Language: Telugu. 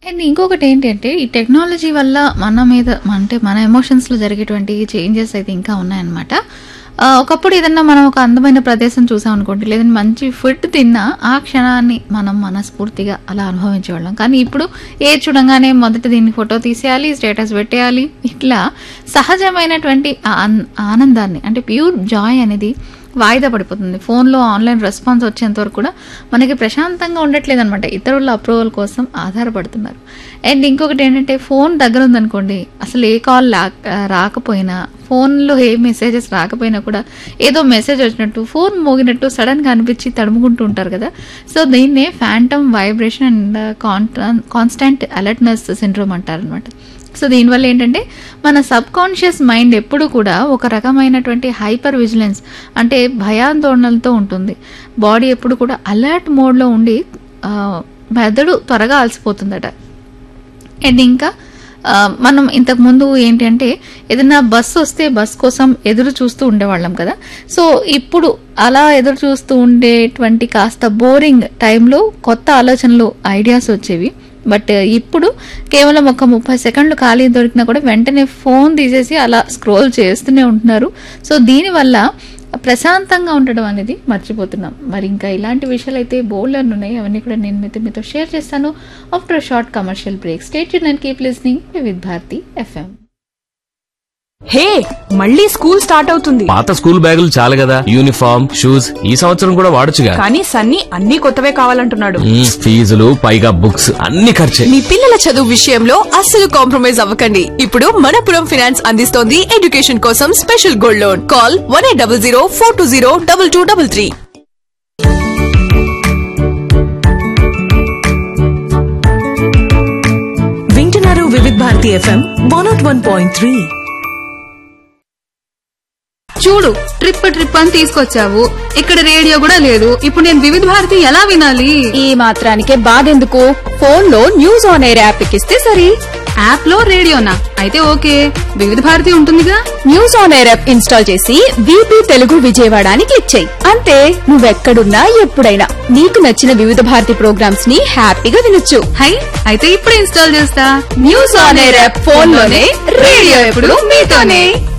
అండ్ ఇంకొకటి ఏంటంటే ఈ టెక్నాలజీ వల్ల మన మీద అంటే మన ఎమోషన్స్లో జరిగేటువంటి చేంజెస్ అయితే ఇంకా ఉన్నాయన్నమాట ఆ, ఒకప్పుడు ఏదన్నా మనం ఒక అందమైన ప్రదేశం చూసాం అనుకోండి లేదంటే మంచి ఫుడ్ తిన్నా ఆ క్షణాన్ని మనం మనస్ఫూర్తిగా అలా అనుభవించేవాళ్ళం కానీ ఇప్పుడు ఏ చూడంగానే మొదట దీన్ని ఫోటో తీసేయాలి స్టేటస్ పెట్టేయాలి ఇట్లా సహజమైనటువంటి ఆ ఆన్- ఆనందాన్ని అంటే ప్యూర్ జాయ్ అనేది వాయిదా పడిపోతుంది ఫోన్లో ఆన్లైన్ రెస్పాన్స్ వచ్చేంత వరకు కూడా మనకి ప్రశాంతంగా ఉండట్లేదు అనమాట ఇతరుల అప్రూవల్ కోసం ఆధారపడుతున్నారు అండ్ ఇంకొకటి ఏంటంటే ఫోన్ దగ్గర ఉందనుకోండి అసలు ఏ కాల్ రాకపోయినా ఫోన్లో ఏ మెసేజెస్ రాకపోయినా కూడా ఏదో మెసేజ్ వచ్చినట్టు ఫోన్ మోగినట్టు సడన్గా అనిపించి తడుముకుంటూ ఉంటారు కదా సో దీన్నే phantom vibration and constant alertness syndrome అంటారనమాట సో దీనివల్ల ఏంటంటే మన సబ్ కాన్షియస్ మైండ్ ఎప్పుడు కూడా ఒక రకమైనటువంటి హైపర్ విజిలెన్స్ అంటే భయాందోళనలతో ఉంటుంది బాడీ ఎప్పుడు కూడా అలర్ట్ మోడ్లో ఉండి ఆ, మెదడు త్వరగా అలసిపోతుందట అండ్ ఇంకా ఆ, మనం ఇంతకు ముందు ఏంటి అంటే ఏదైనా బస్సు వస్తే బస్ కోసం ఎదురు చూస్తూ ఉండేవాళ్ళం కదా సో ఇప్పుడు అలా ఎదురు చూస్తూ ఉండేటువంటి కాస్త బోరింగ్ టైంలో కొత్త ఆలోచనలు ఐడియాస్ వచ్చేవి బట్ ఇప్పుడు కేవలం ఒక ముప్పై సెకండ్లు ఖాళీ దొరికినా కూడా వెంటనే ఫోన్ తీసేసి అలా స్క్రోల్ చేస్తూనే ఉంటున్నారు సో దీనివల్ల ప్రశాంతంగా ఉండడం అనేది మర్చిపోతున్నాం మరి ఇంకా ఇలాంటి విషయాలు అయితే బోల్డ్ ఉన్నాయి అవన్నీ కూడా నేను మీతో మీతో షేర్ చేస్తాను after short commercial break stay and keep listening with Bharati FM hey మళ్ళీ స్కూల్ స్టార్ట్ అవుతుంది పాత స్కూల్ బ్యాగులు చాలు కదా యూనిఫామ్ షూస్ ఈ సంవత్సరం కూడా వాడొచ్చుగా కానీ సన్నీ అన్ని కొత్తవే కావాలంటున్నాడు మ్మ్, ఫీజులు పైగా బుక్స్ అన్ని ఖర్చే మీ పిల్లల చదువు విషయంలో అస్సలు కాంప్రమైజ్ అవ్వకండి ఇప్పుడు మనపురం ఫైనాన్స్ అందిస్తోంది ఎడ్యుకేషన్ కోసం special gold loan call one eight double zero four two zero double two double three వింటున్నారు Vividh Bharati FM one not one point three చూడు ట్రిప్ ట్రిప్ అని తీసుకొచ్చావు ఇక్కడ రేడియో కూడా లేదు ఇప్పుడు నేను వివిధ భారతి ఎలా వినాలి ఈ మాత్రానికే బాధెందుకు ఫోన్ లో న్యూస్ ఆన్ ఎయిర్ యాప్ ఎక్కిస్తే సరి యాప్ లో రేడియోనా అయితే ఓకే వివిధ భారతి ఉంటుందిగా news on air app install చేసి వీపీ తెలుగు విజయవాడ అని క్లిక్ చేయి అంతే నువ్వెక్కడున్నా ఎప్పుడైనా నీకు నచ్చిన వివిధ భారతి ప్రోగ్రామ్స్ ని హ్యాపీగా వినొచ్చు హై అయితే ఇప్పుడే ఇన్స్టాల్ చేస్తా news on air app phone లోనే రేడియో ఎప్పుడు మీతోనే